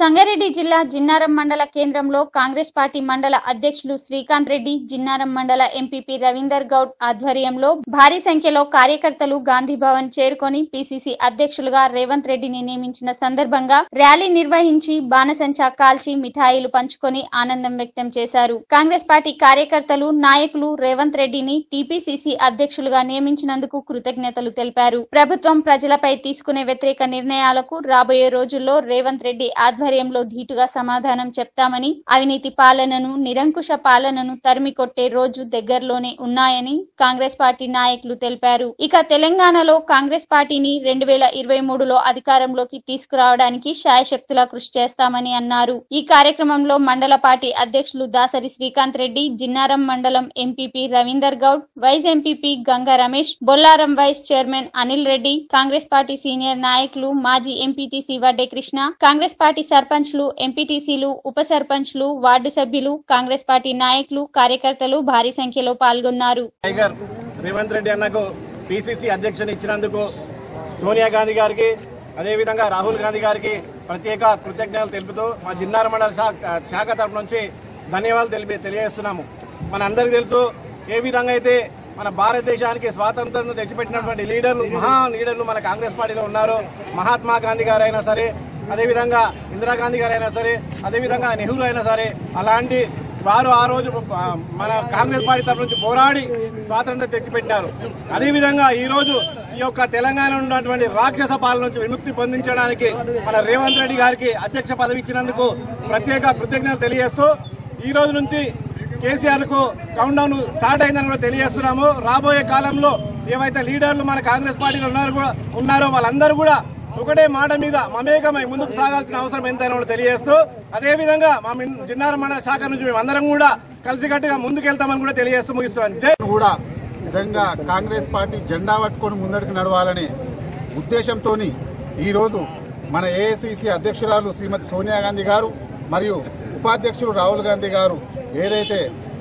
సంగారెడ్డి జిల్లా జిన్నారం మండల కేంద్రంలో కాంగ్రెస్ పార్టీ మండల అధ్యక్షులు శ్రీకాంత్ రెడ్డి జిన్నారం మండల ఎంపీపీ రవీందర్ గౌడ్ ఆధ్వర్యంలో భారీ సంఖ్యలో కార్యకర్తలు గాంధీ భవన్ చేరుకొని పిసిసి అధ్యక్షులుగా రేవంత్ రెడ్డిని నియమించిన సందర్భంగా ర్యాలీ నిర్వహించి బాణసంచా కాల్చి మిఠాయిలు పంచుకొని ఆనందం వ్యక్తం చేశారు కాంగ్రెస్ పార్టీ కార్యకర్తలు నాయకులు రేవంత్ రెడ్డిని టీపీసీసీ అధ్యక్షులుగా నియమించినందుకు కృతజ్ఞతలు తెలిపారు ప్రభుత్వం ప్రజలపై తీసుకునే వ్యతిరేక నిర్ణయాలకు రాబోయే రోజుల్లో రేవంత్ రెడ్డి ఆధ్వర్యంలో ధీటుగా సమాధానం చెప్తామని అవినీతి పాలనను నిరంకుశ పాలనను తరిమి కొట్టే రోజు దగ్గరలోనే ఉన్నాయని కాంగ్రెస్ పార్టీ నాయకులు తెలిపారు ఇక తెలంగాణలో కాంగ్రెస్ పార్టీని రెండు వేల ఇరవై మూడులో అధికారంలోకి తీసుకురావడానికి శాయశక్తులా కృషి చేస్తామని అన్నారు ఈ కార్యక్రమంలో మండల పార్టీ అధ్యక్షులు దాసరి శ్రీకాంత్ రెడ్డి జిన్నారం మండలం MPP Ravinder Goud vice MPP Ganga Ramesh Bollaram vice chairman Anil Reddy Congress party senior నాయకులు మాజీ MPTC Vadde Krishna Congress party సర్పంచ్లు ఎంపీటీసీలు ఉప సర్పంచ్లు వార్డు సభ్యులు కాంగ్రెస్ పార్టీ నాయకులు కార్యకర్తలు భారీ సంఖ్యలో పాల్గొన్నారు టైగర్ రేవంత్ రెడ్డి అన్నకు పిసిసి అధ్యక్షుని ఇచ్చినందుకు సోనియా గాంధీ గారికి అదేవిధంగా రాహుల్ గాంధీ గారికి ప్రత్యేక కృతజ్ఞతలు తెలుపుతూ మా జిన్నార మండల శాఖ శాఖ తరపు నుంచి ధన్యవాదాలు తెలిపి తెలియజేస్తున్నాము మన అందరికీ తెలుసు ఏ విధంగా అయితే మన భారతదేశానికి స్వాతంత్రం తెచ్చిపెట్టినటువంటి లీడర్లు మహా లీడర్లు మన కాంగ్రెస్ పార్టీలో ఉన్నారు మహాత్మా గాంధీ గారు అయినా సరే అదేవిధంగా ఇందిరాగాంధీ గారు అయినా సరే అదేవిధంగా నెహ్రూ అయినా సరే అలాంటి వారు ఆ రోజు ఆ, మన కాంగ్రెస్ పార్టీ తరఫు నుంచి పోరాడి స్వాతంత్రం తెచ్చిపెట్టినారు అదేవిధంగా ఈ రోజు ఈ యొక్క తెలంగాణలో ఉన్నటువంటి రాక్షస పాలన నుంచి విముక్తి పొందించడానికి మన రేవంత్ రెడ్డి గారికి అధ్యక్ష పదవి ఇచ్చినందుకు ప్రత్యేక కృతజ్ఞతలు తెలియజేస్తూ ఈ రోజు నుంచి కేసీఆర్ కు కౌంట్ డౌన్ స్టార్ట్ అయిందని కూడా తెలియజేస్తున్నాము రాబోయే కాలంలో ఏవైతే లీడర్లు మన కాంగ్రెస్ పార్టీలో ఉన్నారు కూడా ఉన్నారో వాళ్ళందరూ కూడా ఒకటే మాట మీద మమేకమై ముందుకు సాగాల్సిన అవసరం ఎంతైనా కూడా తెలియజేస్తూ అదేవిధంగా మా మిన్- జిన్నారం మండల శాఖ నుంచి మేము అందరం కూడా కలిసికట్టుగా ముందుకెళ్తామని కూడా తెలియజేస్తూ ముగిస్తున్నాం జై కూడా నిజంగా కాంగ్రెస్ పార్టీ జెండా పట్టుకొని ముందడుకు నడవాలనే ఉద్దేశంతో ఈరోజు మన ఏఐసిసి అధ్యక్షురాలు శ్రీమతి సోనియా గాంధీ గారు మరియు ఉపాధ్యక్షులు రాహుల్ గాంధీ గారు ఏదైతే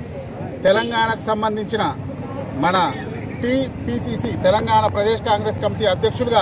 తెలంగాణకు సంబంధించిన మన TPCC Telangana Pradesh Congress committee అధ్యక్షులుగా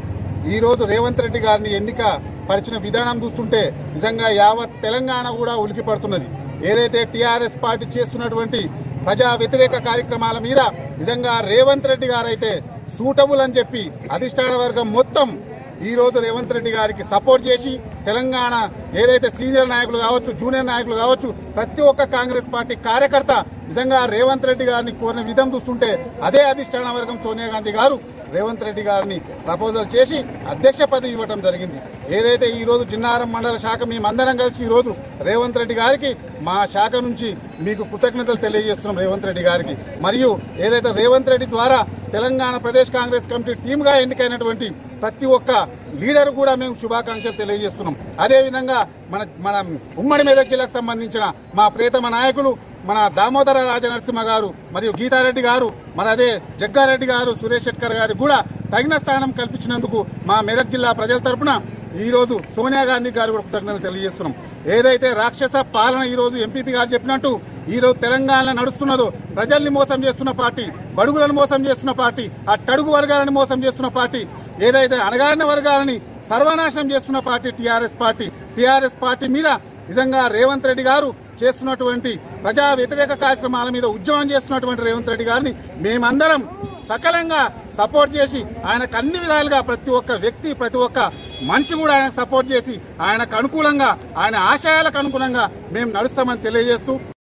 ఈరోజు రేవంత్ రెడ్డి గారిని ఎన్నిక పరిచిన విధానం చూస్తుంటే నిజంగా యావత్ తెలంగాణ కూడా ఉలికి పడుతున్నది ఏదైతే టీఆర్ఎస్ పార్టీ చేస్తున్నటువంటి ప్రజా వ్యతిరేక కార్యక్రమాల మీద నిజంగా రేవంత్ రెడ్డి గారైతే సూటబుల్ అని చెప్పి అధిష్టాన వర్గం మొత్తం ఈ రోజు రేవంత్ రెడ్డి గారికి సపోర్ట్ చేసి తెలంగాణ ఏదైతే సీనియర్ నాయకులు కావచ్చు జూనియర్ నాయకులు కావచ్చు ప్రతి ఒక్క కాంగ్రెస్ పార్టీ కార్యకర్త నిజంగా రేవంత్ రెడ్డి గారిని కోరిన విధం చూస్తుంటే అదే అధిష్టాన వర్గం సోనియా గాంధీ గారు రేవంత్ రెడ్డి గారిని ప్రపోజల్ చేసి అధ్యక్ష పదవి ఇవ్వడం జరిగింది ఏదైతే ఈ రోజు జిన్నారం మండల శాఖ మేమందరం కలిసి ఈ రోజు రేవంత్ రెడ్డి గారికి మా శాఖ నుంచి మీకు కృతజ్ఞతలు తెలియజేస్తున్నాం రేవంత్ రెడ్డి గారికి మరియు ఏదైతే రేవంత్ రెడ్డి ద్వారా Telangana Pradesh Congress committee team గా ఎన్నికైనటువంటి ప్రతి ఒక్క లీడర్ కూడా మేము శుభాకాంక్షలు తెలియజేస్తున్నాం అదేవిధంగా మన మన ఉమ్మడి మెదక్ జిల్లాకు సంబంధించిన మా ప్రియతమ నాయకులు మన దామోదర రాజనరసింహ గారు మరియు గీతారెడ్డి గారు మన అదే జగ్గారెడ్డి గారు సురేష్ శెట్కర్ గారికి కూడా తగిన స్థానం కల్పించినందుకు మా మెదక్ జిల్లా ప్రజల తరపున ఈ రోజు సోనియా గాంధీ గారు కూడా కృతజ్ఞతలు తెలియజేస్తున్నాం ఏదైతే రాక్షస పాలన ఈ రోజు ఎంపీపీ గారు చెప్పినట్టు ఈ రోజు తెలంగాణలో నడుస్తున్నదో ప్రజల్ని మోసం చేస్తున్న పార్టీ బడుగులను మోసం చేస్తున్న పార్టీ ఆ టడుగు వర్గాలను మోసం చేస్తున్న పార్టీ ఏదైతే అణగారిన వర్గాలని సర్వనాశనం చేస్తున్న party TRS party TRS party మీద నిజంగా రేవంత్ రెడ్డి గారు చేస్తున్నటువంటి ప్రజా వ్యతిరేక కార్యక్రమాల మీద ఉద్యమం చేస్తున్నటువంటి రేవంత్ రెడ్డి గారిని మేమందరం సకలంగా సపోర్ట్ చేసి ఆయనకు అన్ని విధాలుగా ప్రతి ఒక్క వ్యక్తి ప్రతి ఒక్క మనిషి కూడా ఆయనకు సపోర్ట్ చేసి ఆయనకు అనుకూలంగా ఆయన ఆశయాలకు అనుగుణంగా మేము నడుస్తామని తెలియజేస్తూ